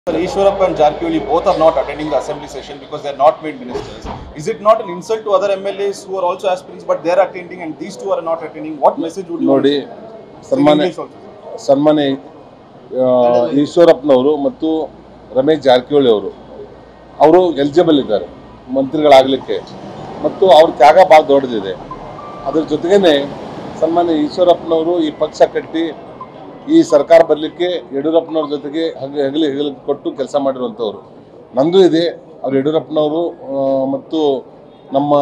Sir, Ishwarappa and Jarkioli both are not attending the assembly session because they are not made ministers. Is it not an insult to other MLAs who are also aspirants but they are attending and these two are not attending? What message would you ನೋಡಿ want to send? In ಸನ್ಮಾನ್ಯ English also, sir. ಸನ್ಮಾನ್ಯ ಆ, ಈಶ್ವರಪ್ಪನವರು ಮತ್ತು ರಮೇಶ್ ಜಾರಕಿಹೊಳಿ ಅವರು ಅವರು eligible ಇದ್ದಾರೆ ಮಂತ್ರಿಗಳಾಗಲಿಕ್ಕೆ ಮತ್ತು ಅವ್ರ ತ್ಯಾಗ ಭಾಳ ದೊಡ್ಡದಿದೆ ಅದ್ರ ಜೊತೆಗೇನೆ ಸನ್ಮಾನ್ಯ ಈಶ್ವರಪ್ಪನವರು ಈ ಪಕ್ಷ ಕಟ್ಟಿ ಈ ಸರ್ಕಾರ ಬರಲಿಕ್ಕೆ ಯಡಿಯೂರಪ್ಪನವ್ರ ಜೊತೆಗೆ ಹಗ ಹೆಗಲಿ ಹೆಗಲಿ ಕೊಟ್ಟು ಕೆಲಸ ಮಾಡಿರುವಂಥವ್ರು ನಂದು ಇದೆ ಅವ್ರು ಯಡಿಯೂರಪ್ಪನವರು ಆ, ಮತ್ತು ನಮ್ಮ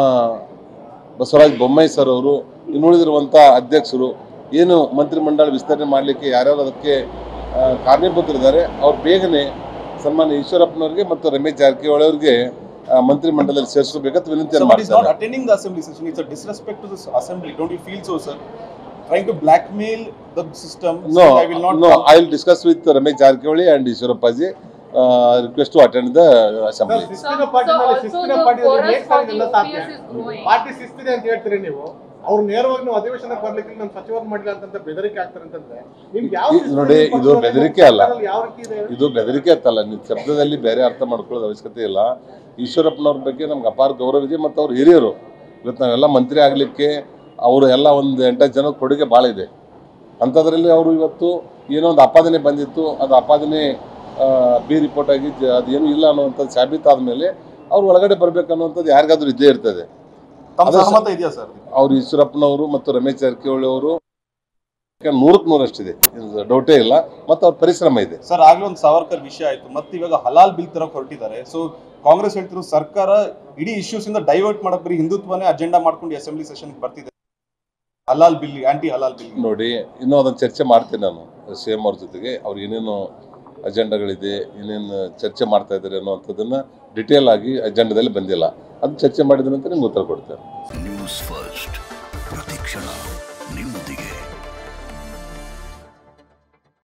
ಬಸವರಾಜ ಬೊಮ್ಮಾಯಿ ಸರ್ ಅವರು ಇನ್ನುಳಿದಿರುವಂಥ ಅಧ್ಯಕ್ಷರು ಏನು ಮಂತ್ರಿಮಂಡಲ ವಿಸ್ತರಣೆ ಮಾಡಲಿಕ್ಕೆ ಯಾರ್ಯಾರು ಅದಕ್ಕೆ ಆ, ಕಾರಣೀಭೂತರಿದ್ದಾರೆ ಅವ್ರು ಬೇಗನೆ ಸನ್ಮಾನ್ಯ ಈಶ್ವರಪ್ಪನವ್ರಿಗೆ ಮತ್ತು ರಮೇಶ್ ಜಾರಕಿಹೊಳಿ ಅವರಿಗೆ ಮಂತ್ರಿಮಂಡಲದಲ್ಲಿ ಸೇರಿಸಬೇಕಂತ ವಿನಂತಿಯನ್ನು Somebody is not ಮಾಡ್ತಾರೆ attending the assembly session. It's a disrespect to this assembly. Don't you feel so, sir? Trying to blackmail the system. No, saying, I will not no, come. I will discuss with Ramesh Jarkiಹೊಳಿ and Ishwarappaji. Uh, request to attend the assembly. ಶಿಸ್ತಿನ ಪಾರ್ಟಿನಲ್ಲಿ So- so ಶಿಸ್ತಿನ also party the chorus ಹೇಗೆ for ಎಲ್ಲ the ಸಾಧ್ಯ OPS is growing. Party ಶಿಸ್ತಿದೆ ಅಂತ ಹೇಳ್ತೀರಿ ನೀವು ಅವ್ರು ನೇರವಾಗಿ ನೀವು ಅಧಿವೇಶನಕ್ಕೆ ಬರ್ಲಿಕ್ಕೆ ನಮ್ಮ ಸಚಿವರು ಮಾಡಿಲ್ಲ ಅಂತಂತ ಬೆದರಿಕೆ ಆಗ್ತಾರೆ ಅಂತಂದ್ರೆ ನಿಮ್ಗೆ ಯಾವ ಈ- ನೋಡಿ, ಇದು ಬೆದರಿಕೆ ಅಲ್ಲ. ಯಾವ ರೀತಿ ಇದೆ ಇದು ಬೆದರಿಕೆ ಅಂತಲ್ಲ ನೀವು ಶಬ್ದದಲ್ಲಿ ಬೇರೆ ಅರ್ಥ ಮಾಡ್ಕೊಳ್ಳೋದು ಅವಶ್ಯಕತೆ ಇಲ್ಲ ಈಶ್ವರಪ್ಪನವ್ರ ಬಗ್ಗೆ ನಮ್ಗೆ ಅಪಾರ ಗೌರವ ಇದೆ ಮತ್ತು ಅವ್ರು ಹಿರಿಯರು ಇವತ್ತು ನಾವೆಲ್ಲ ಮಂತ್ರಿ ಆಗಲಿಕ್ಕೆ ಅವರು ಎಲ್ಲ ಒಂದು ಎಂಟತ್ತು ಜನ ಕೊಡುಗೆ ಭಾಳ ಇದೆ ಅಂಥದ್ರಲ್ಲಿ ಅವರು ಇವತ್ತು ಏನೋ ಒಂದು ಆಪಾದನೆ ಬಂದಿತ್ತು ಅದು ಆಪಾದನೆ ಬಿ ರಿಪೋರ್ಟ್ ಆಗಿ ಜ- ಅದೇನು ಇಲ್ಲ ಅನ್ನುವಂಥದ್ದು ಸಾಬೀತಾದ ಮೇಲೆ ಅವ್ರು ಒಳಗಡೆ ಬರಬೇಕು ಅನ್ನುವಂಥದ್ದು ಯಾರಿಗಾದ್ರೂ ಇದ್ದೇ ಇರ್ತದೆ ತಮ್ಮ ಅದು ಸಹಮತ ಇದೆಯಾ ಸರ್ ಅವ್ರು ಈಶ್ವರಪ್ಪನವರು ಮತ್ತು ರಮೇಶ್ ಜಾರಕಿಹೊಳಿ ಅವರು ನೂರಕ್ಕೆ ನೂರಷ್ಟಿದೆ ಇದು ಡೌಟೇ ಇಲ್ಲ ಮತ್ತು ಅವ್ರ ಪರಿಶ್ರಮ ಇದೆ ಸರ್ ಆಗ್ಲೇ ಒಂದು ಸಾವರ್ಕರ್ ವಿಷಯ ಆಯ್ತು ಮತ್ತೆ ಇವಾಗ ಹಲಾಲ್ ಬಿಲ್ ತರ ಹೊರಟಿದ್ದಾರೆ ಸೊ ಕಾಂಗ್ರೆಸ್ ಹೇಳ್ತಿರೋ ಸರ್ಕಾರ ಇಡೀ ಇಶ್ಯೂಸ್ ಇಂದ ಡೈವರ್ಟ್ ಮಾಡಕ್ ಬರೀ ಹಿಂದುತ್ವನೇ ಅಜೆಂಡಾ ಮಾಡ್ಕೊಂಡು ಅಸೆಂಬ್ಲಿ ಸೆಷನ್ ಬರ್ತಿದೆ ಹಲಾಲ್ ಬಿಲ್ ಆಂಟಿ ಹಲಾಲ್ ಬಿಲ್ ನೋಡಿ ಇನ್ನೂ ಅದನ್ನು ಚರ್ಚೆ ಮಾಡ್ತೀನಿ ನಾನು ಸಿ ಎಂ ಅವ್ರ ಜೊತೆಗೆ ಅವ್ರು ಏನೇನು ಅಜೆಂಡಾಗಳಿದೆ ಏನೇನು ಚರ್ಚೆ ಮಾಡ್ತಾ ಇದ್ದಾರೆ ಅನ್ನೋವಂಥದ್ದನ್ನು ಡಿಟೇಲ್ ಆಗಿ ಅಜೆಂಡಾದಲ್ಲಿ ಬಂದಿಲ್ಲ ಅದು ಚರ್ಚೆ ಮಾಡಿದ ನಂತರ ನಿಮ್ಗೆ ಉತ್ತರ ಕೊಡ್ತೇನೆ ನ್ಯೂಸ್ ಫಸ್ಟ್ ಪ್ರತಿಕ್ಷಣ ನಿಮ್ಮೊಂದಿಗೆ